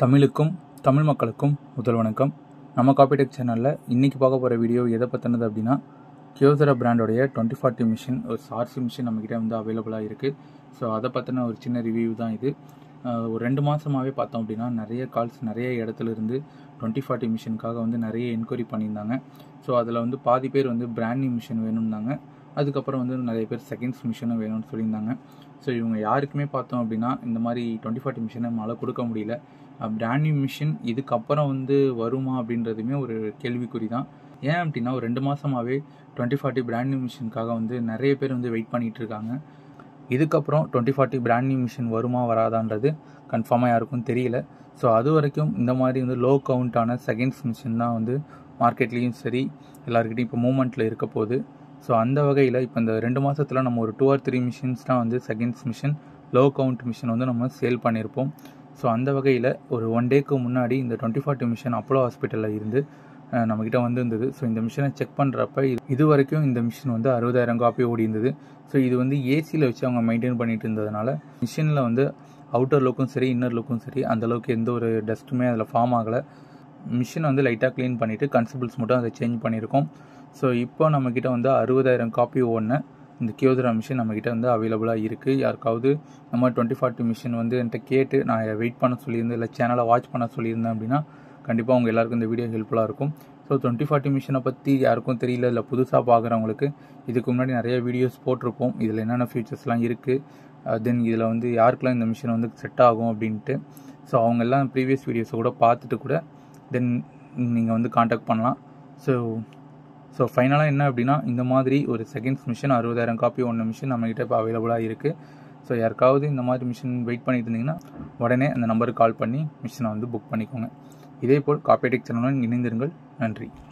தமிழுக்கும் தமிழ் மக்களுக்கும் முதல் வணக்கம் நம்ம காப்பிடெக் சேனலில் இன்றைக்கி பார்க்க போகிற வீடியோ எதை பற்றினது அப்படின்னா கியோசரா பிராண்டோடைய டுவெண்ட்டி ஃபார்ட்டி மிஷின் ஒரு சார்சி மிஷின் நம்மக்கிட்ட வந்து அவைலபிளாக இருக்குது ஸோ அதை பற்றின ஒரு சின்ன ரிவ்யூ தான் இது அஹ் ஒரு ரெண்டு மாதமாகவே பார்த்தோம் அப்படின்னா நிறைய கால்ஸ் நிறைய இடத்துல இருந்து டுவெண்ட்டி ஃபார்ட்டி மிஷினுக்காக வந்து நிறைய என்கொயரி பண்ணியிருந்தாங்க ஸோ அதில் வந்து பாதி பேர் வந்து பிராண்ட் நியூ மிஷின் வேணும்னாங்க அதுக்கப்புறம் வந்து நிறைய பேர் செகண்ட்ஸ் மிஷினும் வேணும்னு சொல்லியிருந்தாங்க ஸோ இவங்க யாருக்குமே பார்த்தோம் அப்படின்னா இந்த மாதிரி டுவெண்ட்டி ஃபார்ட்டி மிஷினை நம்மளால் கொடுக்க முடியல பிராண்ட் நியூ மிஷின் இதுக்கப்புறம் வந்து வருமா அப்படின்றதுமே ஒரு கேள்விக்குறி தான் ஏன் அப்படின்னா ஒரு ரெண்டு மாதமாகவே டுவெண்ட்டி ஃபார்ட்டி பிராண்ட் நியூ மிஷினுக்காக வந்து நிறைய பேர் வந்து வெயிட் பண்ணிகிட்டு இருக்காங்க இதுக்கப்புறம் twenty forty brand new machine வருமா வராதான்றது கன்ஃபார்மாக யாருக்கும் தெரியல ஸோ அது வரைக்கும் இந்த மாதிரி வந்து லோ கவுண்டான செகண்ட்ஸ் மிஷின் தான் வந்து மார்க்கெட்லேயும் சரி எல்லாருக்கிட்டையும் இப்போ மூமெண்ட்டில் இருக்க போகுது ஸோ அந்த வகையில் இப்போ இந்த ரெண்டு மாதத்தில் நம்ம ஒரு டூ ஆர் த்ரீ மிஷின்ஸ் தான் வந்து seconds machine low count machine வந்து நம்ம சேல் பண்ணியிருப்போம் ஸோ அந்த வகையில் ஒரு ஒன் டேக்கு முன்னாடி இந்த டுவெண்ட்டி ஃபார்ட்டி மிஷின் அப்போலோ ஹாஸ்பிட்டலில் இருந்து அஹ், நம்மக்கிட்ட வந்திருந்தது ஸோ இந்த மிஷினை செக் பண்ணுறப்ப இது வரைக்கும் இந்த மிஷின் வந்து அறுபதாயிரம் காப்பி ஓடி இருந்தது ஸோ இது வந்து ஏசியில் வச்சு அவங்க மெயின்டைன் பண்ணிட்டு இருந்ததுனால மிஷினில் வந்து அவுட்டர் லுக்கும் சரி இன்னர் லுக்கும் சரி அந்த அளவுக்கு எந்த ஒரு டஸ்ட்டுமே அதில் ஃபார்ம் ஆகலை மிஷின் வந்து லைட்டாக க்ளீன் பண்ணிவிட்டு கன்சிபிள்ஸ் மட்டும் அதை சேஞ்ச் பண்ணியிருக்கோம் ஸோ இப்போ நம்மக்கிட்ட வந்து அறுபதாயிரம் காப்பி ஓடின இந்த கியோதரா மிஷின் நம்மக்கிட்ட வந்து அவைலபிளாக இருக்குது யாருக்காவது நம்ம டுவெண்ட்டி ஃபார்ட்டி மிஷின் வந்து என்கிட்ட கேட்டு நான் வெயிட் பண்ண சொல்லியிருந்தேன் இல்லை சேனலை வாட்ச் பண்ண சொல்லியிருந்தேன் அப்படின்னா கண்டிப்பாக உங்கள் எல்லாருக்கும் இந்த வீடியோ ஹெல்ப்ஃபுல்லாக இருக்கும் ஸோ டுவெண்ட்டி ஃபார்ட்டி மிஷினை பற்றி யாருக்கும் தெரியல இல்லை புதுசாக பார்க்குறவங்களுக்கு இதுக்கு முன்னாடி நிறைய வீடியோஸ் போட்டிருப்போம் இதில் என்னென்ன ஃபீச்சர்ஸ்லாம் இருக்குது தென் இதில் வந்து யாருக்கெல்லாம் இந்த மிஷின் வந்து செட் ஆகும் அப்படின்ட்டு ஸோ அவங்க எல்லாம் ப்ரீவியஸ் வீடியோஸை கூட பார்த்துட்டு கூட தென் நீங்கள் வந்து காண்டாக்ட் பண்ணலாம் ஸோ ஸோ ஃபைனலாக என்ன அப்படின்னா இந்த மாதிரி ஒரு செகண்ட்ஸ் மிஷின் அறுபதாயிரம் காப்பி ஒன்று மிஷின் நம்மகிட்ட இப்போ அவைலபிளாக இருக்குது ஸோ யாருக்காவது இந்த மாதிரி மிஷின் வெயிட் பண்ணிட்டு இருந்தீங்கன்னா உடனே அந்த நம்பருக்கு கால் பண்ணி மிஷினை வந்து புக் பண்ணிக்கோங்க இதேபோல் காப்பேடிக் சேனலுடன் இணைந்திருங்கள் நன்றி